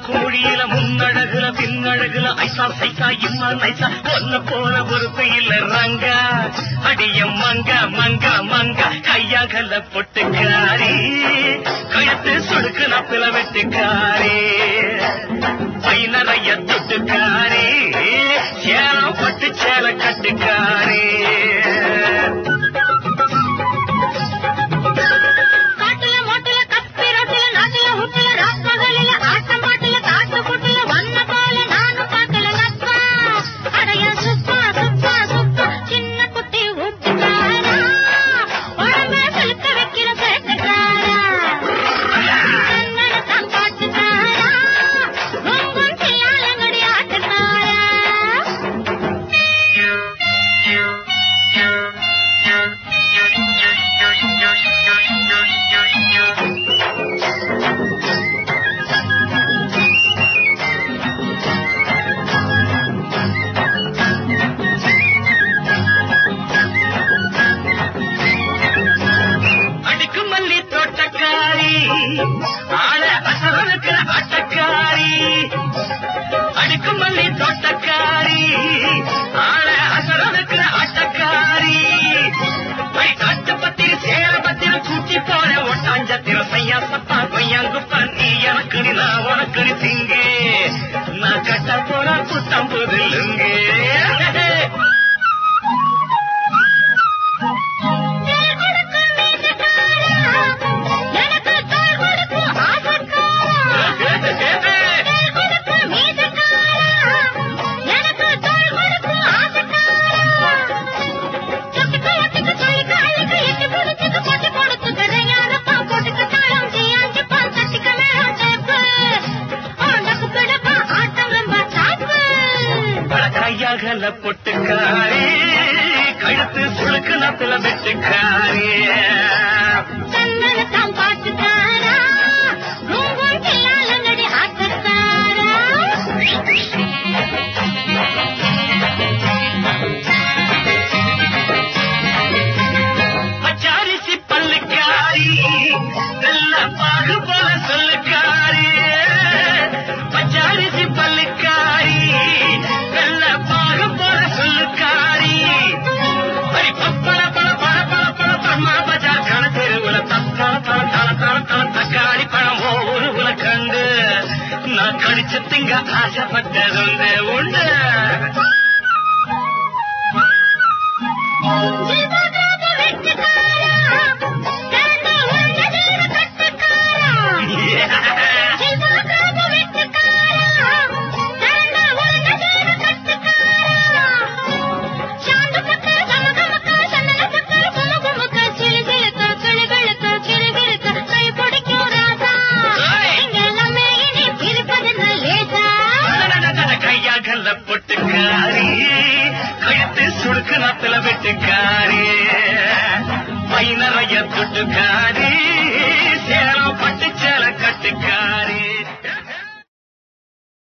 குழியில முன்னழகுல பின்னழகுல ஐசா சைசா இம்மா நைசா ஒன்ன போல பொறுப்பு இல்ல ரங்கா அடிய மங்க மங்க மங்க கையாகல பொட்டுக்காரி கழுத்து சொடுக்கு நப்பில வெட்டுக்காரி பை நிறைய தொட்டுக்காரி சேலம் பட்டு சேல கட்டுக்காரி காட்டுல மோட்டுல கப்பி ரொட்டுல நாட்டுல ஹுட்டுல ராப்பகலில ஆட்டம் பாட்டுல காட்டு புட்டுல வண்ண போல நானும் பார்க்கல நப்பா அடைய சுப்பா சுப்பா சுப்பா சின்ன குட்டி ஊட்டுக்காரா உடம்பு செலுத்த வைக்கிற பேட்டுக்காரா கண்ணன தான் காட்டுக்காரா உங்கும் செய்யாலங்கடி ஆட்டுக்காரா அடுக்கு மல்லி தோட்டக்காரி ஆள அசரனுக்கிற ஆட்டக்காரி அடுக்கு மல்லி தோட்டக்காரி ஆள அசரனுக்கிற ஆட்டக்காரி ஐ காட்டு பத்திரி சேர பத்திரி கூட்டி போற ஒட்டாஞ்சத்திர பையா சப்பா பையங்குப்பா நீ எனக்கு நீ நான் உனக்கு நீ திங்கு நான் கட்ட போற புத்தம் புதிலுங்க தேர் கொடுக்கும் மீசக்காரா எனக்கு தோள் கொடுக்கும் ஆசக்காரா தேர் கொடுக்கும் மீசக்காரா எனக்கு தோள் கொடுக்கும் ஆசக்காரா சக்கத்து ஒட்டுக்கு சொல்லி காலுக்கு எட்டு புடிச்சுக்கு போட்டு கொடுத்து கரையானப்பா போட்டுக்கு தாளம் செய்யாச்சு பால் தட்டிக்க மேலும் டேப்பு உனக்கு பிடிப்பா ஆட்டம் ரொம்ப தாப்பு கையாகல பொட்டுக்காரி கழுத்து சுழுக்கு நத்துல வெட்டுக்காரி சந்தனத்தாம் பாட்டுக்காரா குங்கும் செய்யாலங்கடி ஆட்டக்காரா பச்சாரிசி பல்லுக்காரி நல்ல பாகு போல சொல்லுக்காரி பச்சாரிசி பல்லுக்காரி நல்ல பாகு போல சொல்லுக்காரி அரி பப்பள பழ பழ பழ பழ பம்மா பஜார் கண தெருவுல தத்தள தள தள தள தள தக்காளி பழம் ஒரு உல கண்டு நான் கடிச்சு திங்க ஆசைப்பட்டதுண்டு உண்டு ஜில்பாகாத வெட்டுக்காரா தேர்ந்த உருண்ட ஜீவ கட்டுக்காரா ஜில்பாகாத வெட்டுக்காரா தேர்ந்த உருண்ட ஜீவ கட்டுக்காரா சாந்து பக்க கமகமக்க சந்தன பக்க குமுகுமுக்க சிலு சிலுக்க கிளுகிளுக்க கிறுகிறுக்க கை பிடிக்கும் ராசா இங்க எல்லாமே இனி இருப்பது லேசா கையாகல பொட்டுக்காரி கழுத்து சுடுக்கு நத்துல வெட்டுக்காரி பை நிறைய தொட்டுக்காரி சேலம் பட்டு சேல கட்டுக்காரி